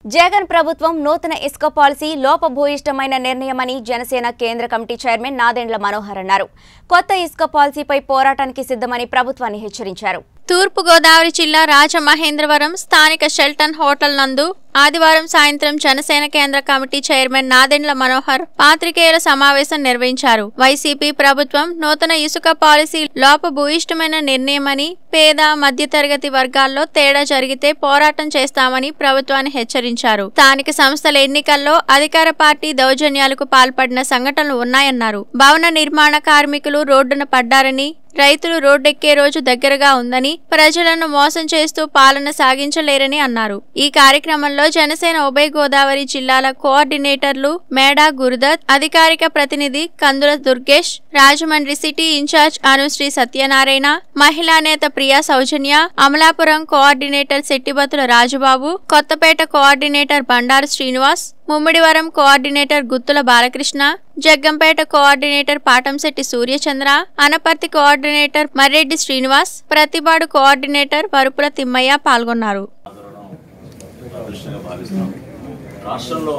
జగన్ ప్రభుత్వం నూతన ఇసుక పాలసీ లోపభూయిష్టమైన నిర్ణయమని జనసేన కేంద్ర కమిటీ చైర్మన్ నాదెండ్ల మనోహర్ అన్నారు కొత్త ఇసుక పాలసీపై పోరాటానికి సిద్ధమని ప్రభుత్వాన్ని హెచ్చరించారు తూర్పుగోదావరి జిల్లా రాజమహేంద్రవరం స్థానిక షెల్టన్ హోటల్ నందు ఆదివారం సాయంత్రం జనసేన కేంద్ర కమిటీ చైర్మన్ నాదెండ్ల మనోహర్ పాత్రికేయుల సమావేశం నిర్వహించారు వైసీపీ ప్రభుత్వం నూతన ఇసుక పాలసీ లోపభూయిష్టమైన నిర్ణయమని పేద మధ్యతరగతి వర్గాల్లో తేడా జరిగితే పోరాటం చేస్తామని ప్రభుత్వాన్ని హెచ్చరించారు స్థానిక సంస్థల ఎన్నికల్లో అధికార పార్టీ దౌర్జన్యాలకు పాల్పడిన సంఘటనలు ఉన్నాయన్నారు భవన నిర్మాణ కార్మికులు రోడ్డున పడ్డారని రైతులు రోడ్డెక్కే రోజు దగ్గరగా ఉందని ప్రజలను మోసం చేస్తూ పాలన సాగించలేరని అన్నారు ఈ కార్యక్రమంలో జనసేన ఉభయ గోదావరి జిల్లాల కోఆర్డినేటర్లు మేడా గురుదత్ అధికారిక ప్రతినిధి కందుల దుర్గేష్ రాజమండ్రి సిటీ ఇన్ఛార్జ్ అనుశ్రీ సత్యనారాయణ మహిళా నేత Priya Soujanya Amalapuram coordinator Settibathula Rajubabu Kothapeta coordinator Bandaru Srinivas Mummidivaram coordinator Guttula Balakrishna Jaggampeta coordinator Patamsetti Suryachandra Anaparthi coordinator Marreddy Srinivas Prathipadu coordinator Varupula Thimmaiah పాల్గొన్నారు ఆదరణ అదృష్టంగా భావిస్తున్నాం రాష్ట్రంలో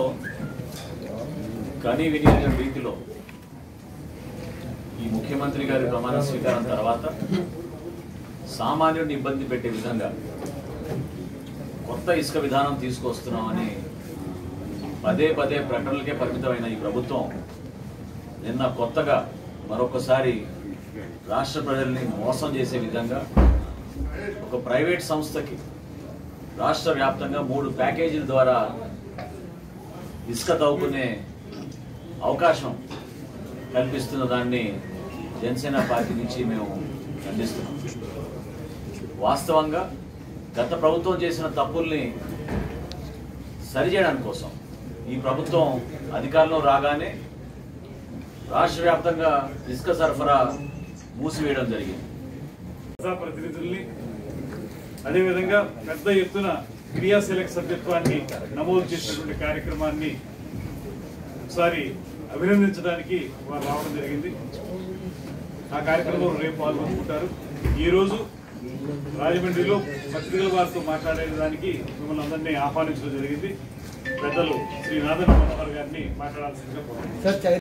కని విని ఎరుగని రీతిలో ఈ ముఖ్యమంత్రి గారి ప్రమాణ స్వీకారం తర్వాత సామాన్యుడిని ఇబ్బంది పెట్టే విధంగా కొత్త ఇసుక విధానం తీసుకొస్తున్నామని పదే పదే ప్రకటనలకే పరిమితమైన ఈ ప్రభుత్వం నిన్న కొత్తగా మరొకసారి రాష్ట్ర ప్రజల్ని మోసం చేసే విధంగా ఒక ప్రైవేట్ సంస్థకి రాష్ట్ర వ్యాప్తంగా మూడు ప్యాకేజీల ద్వారా ఇసుక తవ్వుకునే అవకాశం కల్పిస్తున్న దాన్ని జనసేన పార్టీ నుంచి మేము ఖండిస్తున్నాం వాస్తవంగా గత ప్రభుత్వం చేసిన తప్పుల్ని సరిచేయడానికి కోసం ఈ ప్రభుత్వం అధికారంలో రాగానే రాష్ట్ర వ్యాప్తంగా ఇసుక సరఫరా మూసివేయడం జరిగింది ప్రతినిధుల్ని అదేవిధంగా పెద్ద ఎత్తున క్రియా సెలెక్ట్ సభ్యత్వాన్ని నమోదు చేసినటువంటి కార్యక్రమాన్ని ఒకసారి అభినందించడానికి వారు రావడం జరిగింది ఆ కార్యక్రమంలో రేపు పాల్గొనుకుంటారు ఈరోజు రాజమండ్రిలో పత్రికల వారితో మాట్లాడేదానికి మిమ్మల్ని అందరినీ ఆహ్వానించడం జరిగింది పెద్దలు శ్రీ నాదన్ మనోహర్ గారిని మాట్లాడాల్సిందిగా కోరుతున్నాను